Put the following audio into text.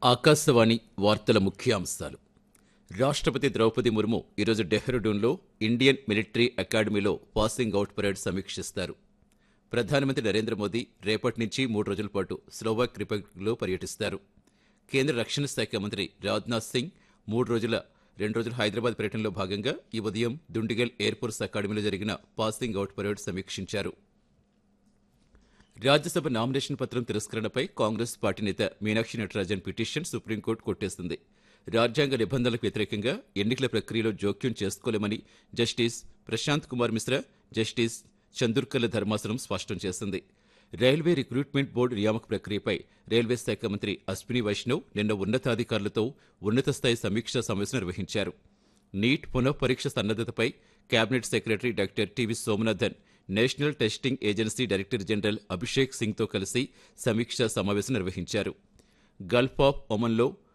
ఆకాశవాణి వార్తల ముఖ్యాంశాలు రాష్ట్రపతి ద్రౌపది ముర్ము ఈరోజు డెహ్రాడూన్లో ఇండియన్ మిలిటరీ అకాడమీలో పాసింగ్ అవుట్ పరేడ్ సమీక్షిస్తారు ప్రధానమంత్రి నరేంద్ర మోదీ రేపటి నుంచి మూడు రోజుల పాటు స్లోవాక్ రిపబ్లిక్లో పర్యటిస్తారు కేంద్ర రక్షణ శాఖ మంత్రి రాజ్నాథ్ సింగ్ మూడు రోజుల రెండు రోజుల హైదరాబాద్ పర్యటనలో భాగంగా ఈ ఉదయం దుండిగల్ ఎయిర్ ఫోర్స్ అకాడమీలో జరిగిన పాసింగ్ అవుట్ పరేడ్ సమీక్షించారు రాజ్యసభ నామినేషన్ పత్రం తిరస్కరణపై కాంగ్రెస్ పార్టీ నేత మీనాక్షి నటరాజన్ పిటిషన్ సుప్రీంకోర్టు కొట్టేసింది రాజ్యాంగ నిబంధనలకు వ్యతిరేకంగా ఎన్నికల ప్రక్రియలో జోక్యం చేసుకోలేమని జస్టిస్ ప్రశాంత్ కుమార్ మిశ్రా జస్టిస్ చందుర్కర్ల ధర్మాసనం స్పష్టం చేసింది రైల్వే రిక్రూట్మెంట్ బోర్డు నియామక ప్రక్రియపై రైల్వే శాఖ మంత్రి అశ్విని వైష్ణవ్ నిన్న ఉన్నతాధికారులతో ఉన్నత స్థాయి సమీక్షా సమావేశం నిర్వహించారు నీట్ పునః పరీక్ష సన్నద్ధతపై cabinet secretary doctor TV Somanathan national testing agency director general Abhishek సింగ్తో కలిసి సమీక్షా సమావేశం నిర్వహించారు గల్ఫ్ ఆఫ్ ఒమన్లో